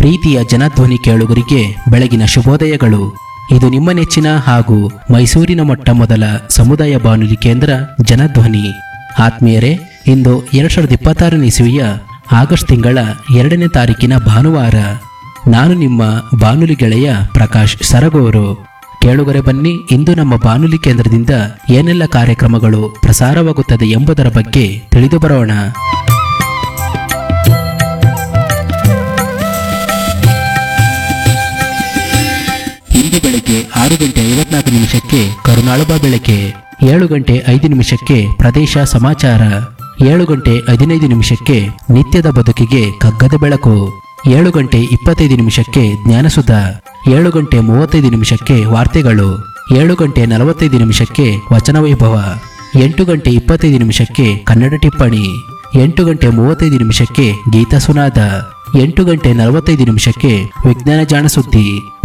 ಪ್ರೀತಿಯ ಜನಧ್ವನಿ ಕೇಳುಗರಿಗೆ ಬೆಳಗಿನ ಶುಭೋದಯಗಳು ಇದು ನಿಮ್ಮ ನೆಚ್ಚಿನ ಹಾಗೂ ಮೈಸೂರಿನ ಮೊಟ್ಟ ಮೊದಲ ಸಮುದಾಯ ಬಾನುಲಿ ಕೇಂದ್ರ ಜನಧ್ವನಿ ಆತ್ಮೀಯರೇ ಇಂದು ಎರಡ್ ಸಾವಿರದ ಇಪ್ಪತ್ತಾರನೇ ಇಸುವಿಯ ಆಗಸ್ಟ್ ತಿಂಗಳ ಎರಡನೇ ತಾರೀಕಿನ ಭಾನುವಾರ ನಾನು ನಿಮ್ಮ ಬಾನುಲಿ ಗೆಳೆಯ ಪ್ರಕಾಶ್ ಸರಗೂರು ಕೇಳುಗರೆ ಬನ್ನಿ ಇಂದು ನಮ್ಮ ಬಾನುಲಿ ಕೇಂದ್ರದಿಂದ ಏನೆಲ್ಲ ಕಾರ್ಯಕ್ರಮಗಳು ಪ್ರಸಾರವಾಗುತ್ತದೆ ಎಂಬುದರ ಬಗ್ಗೆ ತಿಳಿದು ಬರೋಣ ಇಂದು ಬೆಳಗ್ಗೆ ಆರು ಗಂಟೆ ಐವತ್ನಾಲ್ಕು ನಿಮಿಷಕ್ಕೆ ಕರುನಾಳುಬ ಬೆಳಕೆ ಏಳು ಗಂಟೆ ಐದು ನಿಮಿಷಕ್ಕೆ ಪ್ರದೇಶ ಸಮಾಚಾರ ಏಳು ಗಂಟೆ ಹದಿನೈದು ನಿಮಿಷಕ್ಕೆ ನಿತ್ಯದ ಬದುಕಿಗೆ ಕಗ್ಗದ ಬೆಳಕು ಏಳು ಗಂಟೆ ಇಪ್ಪತ್ತೈದು ನಿಮಿಷಕ್ಕೆ ಜ್ಞಾನಸುಧ ಏಳು ಗಂಟೆ ಮೂವತ್ತೈದು ನಿಮಿಷಕ್ಕೆ ವಾರ್ತೆಗಳು ಏಳು ಗಂಟೆ ನಲವತ್ತೈದು ನಿಮಿಷಕ್ಕೆ ವಚನ ವೈಭವ ಎಂಟು ಗಂಟೆ ಇಪ್ಪತ್ತೈದು ನಿಮಿಷಕ್ಕೆ ಕನ್ನಡ ಟಿಪ್ಪಣಿ ಎಂಟು ಗಂಟೆ ಮೂವತ್ತೈದು ನಿಮಿಷಕ್ಕೆ ಗೀತಾ ಸುನಾದ ಎಂಟು ಗಂಟೆ ನಲವತ್ತೈದು ನಿಮಿಷಕ್ಕೆ ವಿಜ್ಞಾನ ಜಾಣ ಸುದ್ದಿ